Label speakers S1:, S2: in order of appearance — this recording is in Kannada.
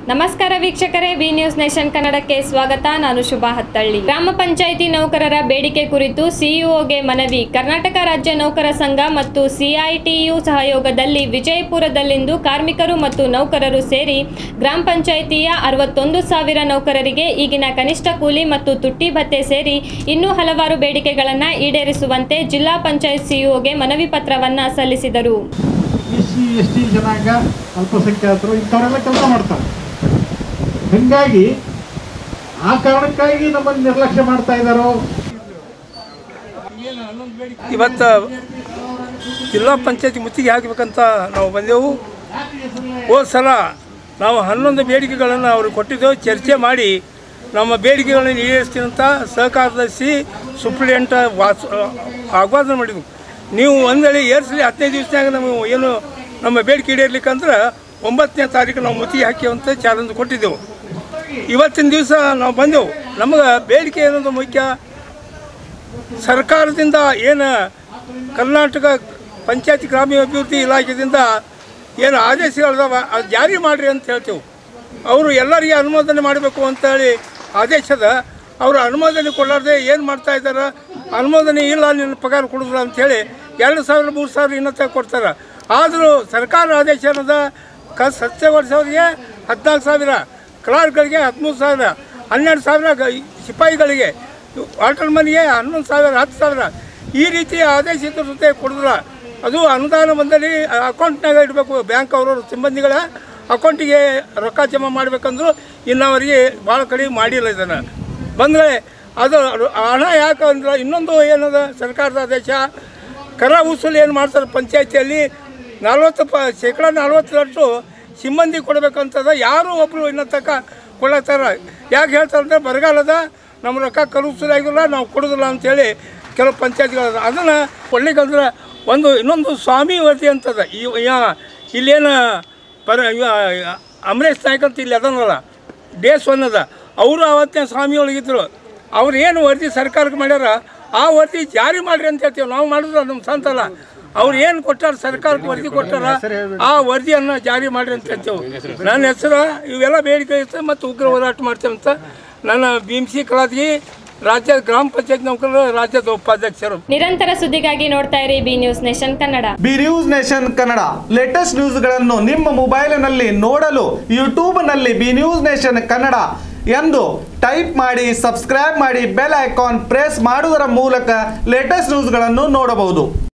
S1: ನಮಸ್ಕಾರ ವೀಕ್ಷಕರೇ ಬಿ ನ್ಯೂಸ್ ನೇಷನ್ ಕನ್ನಡಕ್ಕೆ ಸ್ವಾಗತ ನಾನು ಶುಭಾ ಹತ್ತಳ್ಳಿ ಗ್ರಾಮ ಪಂಚಾಯಿತಿ ನೌಕರರ ಬೇಡಿಕೆ ಕುರಿತು ಸಿಇಒಗೆ ಮನವಿ ಕರ್ನಾಟಕ ರಾಜ್ಯ ನೌಕರ ಸಂಘ ಮತ್ತು ಸಿಐಟಿಯು ಸಹಯೋಗದಲ್ಲಿ ವಿಜಯಪುರದಲ್ಲಿಂದು ಕಾರ್ಮಿಕರು ಮತ್ತು ನೌಕರರು ಸೇರಿ ಗ್ರಾಮ ಪಂಚಾಯಿತಿಯ ಅರವತ್ತೊಂದು ಸಾವಿರ ನೌಕರರಿಗೆ ಈಗಿನ ಕನಿಷ್ಠ ಕೂಲಿ ಮತ್ತು ತುಟ್ಟಿ ಭತ್ಯೆ ಸೇರಿ ಇನ್ನೂ ಹಲವಾರು ಬೇಡಿಕೆಗಳನ್ನು ಈಡೇರಿಸುವಂತೆ ಜಿಲ್ಲಾ ಪಂಚಾಯತ್ ಸಿಇಒಗೆ ಮನವಿ ಪತ್ರವನ್ನ ಸಲ್ಲಿಸಿದರು
S2: ಎಸ್ ಸಿ ಎಸ್ ಟಿ ಜನಾಂಗ ಅಲ್ಪಸಂಖ್ಯಾತರು ಇಂಥವರೆಲ್ಲ ಕೆಲಸ ಮಾಡ್ತಾರೆ ಹೀಗಾಗಿ ಆ ಕಾರಣಕ್ಕಾಗಿ ನಮ್ಮನ್ನು ನಿರ್ಲಕ್ಷ್ಯ ಮಾಡ್ತಾ ಇದ್ದಾರೋ
S3: ಇವತ್ತು ಜಿಲ್ಲಾ ಪಂಚಾಯತಿ ಮುತ್ತಿಗೆ ಹಾಕಬೇಕಂತ ನಾವು ಬಂದೆವು ಹೋದ ಸಲ ನಾವು ಹನ್ನೊಂದು ಬೇಡಿಕೆಗಳನ್ನು ಅವ್ರಿಗೆ ಕೊಟ್ಟಿದ್ದೆವು ಚರ್ಚೆ ಮಾಡಿ ನಮ್ಮ ಬೇಡಿಕೆಗಳನ್ನು ಈಡೇರಿಸ್ತೀನಿ ಅಂತ ಸಹಕಾರದರ್ಶಿ ಸುಪ್ರಿಡೆಂಟ್ ವಾಸ್ ಆಹ್ವಾನ ಮಾಡಿದ್ವು ನೀವು ಒಂದೇಳಿ ಏರ್ಸಲಿ ಹದಿನೈದು ದಿವಸನಾಗ ನಾವು ಏನು ನಮ್ಮ ಬೇಡಿಕೆ ಈಡೇರ್ಲಿಕ್ಕಂದ್ರೆ ಒಂಬತ್ತನೇ ತಾರೀಕು ನಾವು ಮುತ್ತಿಗೆ ಹಾಕಿವಂತ ಚಾಲೆಂಜ್ ಕೊಟ್ಟಿದ್ದೆವು ಇವತ್ತಿನ ದಿವಸ ನಾವು ಬಂದೆವು ನಮಗೆ ಬೇಡಿಕೆ ಏನದು ಮುಖ್ಯ ಸರ್ಕಾರದಿಂದ ಏನು ಕರ್ನಾಟಕ ಪಂಚಾಯತಿ ಗ್ರಾಮೀಣಾಭಿವೃದ್ಧಿ ಇಲಾಖೆಯಿಂದ ಏನು ಆದೇಶಗಳದಾವ ಅದು ಜಾರಿ ಮಾಡಿರಿ ಅಂತ ಹೇಳ್ತೇವೆ ಅವರು ಎಲ್ಲರಿಗೆ ಅನುಮೋದನೆ ಮಾಡಬೇಕು ಅಂತೇಳಿ ಆದೇಶದ ಅವರು ಅನುಮೋದನೆ ಕೊಡಲಾರ್ದೆ ಏನು ಮಾಡ್ತಾ ಇದ್ದಾರೆ ಅನುಮೋದನೆ ಇಲ್ಲ ನಿನ್ನ ಪಗಾರ ಕೊಡೋದಿಲ್ಲ ಅಂಥೇಳಿ ಎರಡು ಸಾವಿರ ಮೂರು ಸಾವಿರ ಇನ್ನತ್ತ ಕೊಡ್ತಾರೆ ಆದರೂ ಸರ್ಕಾರ ಆದೇಶ ಏನದ ಕ ಸಸ್ಯಗೊಳಿಸೋರಿಗೆ ಹದಿನಾಲ್ಕು ಸಾವಿರ ಕ್ಲಾರ್ಕ್ಗಳಿಗೆ ಹದಿಮೂರು ಸಾವಿರ ಹನ್ನೆರಡು ಸಾವಿರ ಗ ಸಿಪಾಯಿಗಳಿಗೆ ವಾಟರ್ ಮನಿಗೆ ಹನ್ನೊಂದು ಸಾವಿರ ಹತ್ತು ಸಾವಿರ ಈ ರೀತಿ ಆದೇಶಿತ ಜೊತೆ ಕೊಡಿದ್ರ ಅದು ಅನುದಾನ ಬಂದಲ್ಲಿ ಅಕೌಂಟ್ನಾಗ ಇಡಬೇಕು ಬ್ಯಾಂಕ್ ಅವರು ಸಿಬ್ಬಂದಿಗಳ ಅಕೌಂಟಿಗೆ ರೊಕ್ಕ ಜಮಾ ಮಾಡ್ಬೇಕಂದ್ರು ಇನ್ನವರಿಗೆ ಭಾಳ ಕಡಿಮೆ ಮಾಡಿಲ್ಲ ಇದನ್ನು ಬಂದರೆ ಅದು ಹಣ ಯಾಕೆ ಅಂದ್ರೆ ಇನ್ನೊಂದು ಏನದ ಸರ್ಕಾರದ ಆದೇಶ ಕರ ವಸೂಲಿ ಏನು ಮಾಡ್ತಾರೆ ಪಂಚಾಯತಿಯಲ್ಲಿ ನಲ್ವತ್ತು ಪ ಶೇಕಡ ನಲ್ವತ್ತರಷ್ಟು ಸಿಬ್ಬಂದಿ ಕೊಡಬೇಕಂತದ ಯಾರು ಒಬ್ಬರು ಇನ್ನೂ ತನಕ ಕೊಡತ್ತಾರ ಯಾಕೆ ಹೇಳ್ತಾರೆ ಅಂದರೆ ಬರಗಾಲದ ನಮ್ಮ ರೊಕ್ಕ ಕರುಸಲಾಗಿಲ್ಲ ನಾವು ಕೊಡೋದಿಲ್ಲ ಅಂತೇಳಿ ಕೆಲವು ಪಂಚಾಯತ್ಗಳು ಅದನ್ನು ಕೊಡ್ಲಿಕ್ಕಂದ್ರೆ ಒಂದು ಇನ್ನೊಂದು ಸ್ವಾಮಿ ವರದಿ ಅಂತದ ಈ ಯಾ- ಇಲ್ಲೇನು ಪರ ಇವ ಅಮರೇಶ್ ನಾಯ್ಕ ಅಂತ ಇಲ್ಲಿ ಅದನ್ನಲ್ಲ ಡೇಸ್ ಒನ್ ಅದ ಅವರು ಅವತ್ತಿನ ಸ್ವಾಮಿ ಒಳಗಿದ್ರು ಅವ್ರು ಏನು ವರದಿ ಸರ್ಕಾರಕ್ಕೆ ಮಾಡ್ಯಾರ ಆ ವರದಿ ಜಾರಿ ಮಾಡ್ರಿ ಅಂತ ಹೇಳ್ತೀವಿ ನಾವು ಮಾಡಿದ್ರೆ ನಮ್ಮ ಸಂತಲ್ಲ ಅವ್ರು ಏನು ಕೊಟ್ಟಾರ ಸರ್ಕಾರಕ್ಕೆ ವರದಿ ಕೊಟ್ಟಾರ ಆ ವರದಿಯನ್ನು ಜಾರಿ ಮಾಡ್ರಿ ಅಂತ ಹೇಳ್ತೇವೆ ನನ್ನ ಹೆಸರು ಇವೆಲ್ಲ ಬೇಡಿಕೆ ಇರ್ತದೆ ಮತ್ತು ಉಗ್ರ ಹೋರಾಟ ಮಾಡ್ತೇವೆ ಅಂತ ನನ್ನ ಭೀಮ್ಸಿ ಕಲಾದ್ಗಿ ರಾಜ್ಯ ಗ್ರಾಮ ಪಂಚಾಯತ್ ನೌಕರರ ರಾಜ್ಯದ ಉಪಾಧ್ಯಕ್ಷರು
S1: ನಿರಂತರ ಸುದ್ದಿಗಾಗಿ ನೋಡ್ತಾ ಇರಿ B news nation Kannada
S4: B news nation Kannada latest ನ್ಯೂಸ್ಗಳನ್ನು ನಿಮ್ಮ ಮೊಬೈಲಿನಲ್ಲಿ ನೋಡಲು ಯೂಟ್ಯೂಬ್ನಲ್ಲಿ ಬಿ ನ್ಯೂಸ್ ನೇಷನ್ ಕನ್ನಡ ಎಂದು ಟೈಪ್ ಮಾಡಿ ಸಬ್ಸ್ಕ್ರೈಬ್ ಮಾಡಿ ಬೆಲ್ ಐಕಾನ್ ಪ್ರೆಸ್ ಮಾಡುವುದರ ಮೂಲಕ ಲೇಟೆಸ್ಟ್ ನ್ಯೂಸ್ಗಳನ್ನು ನೋಡಬಹುದು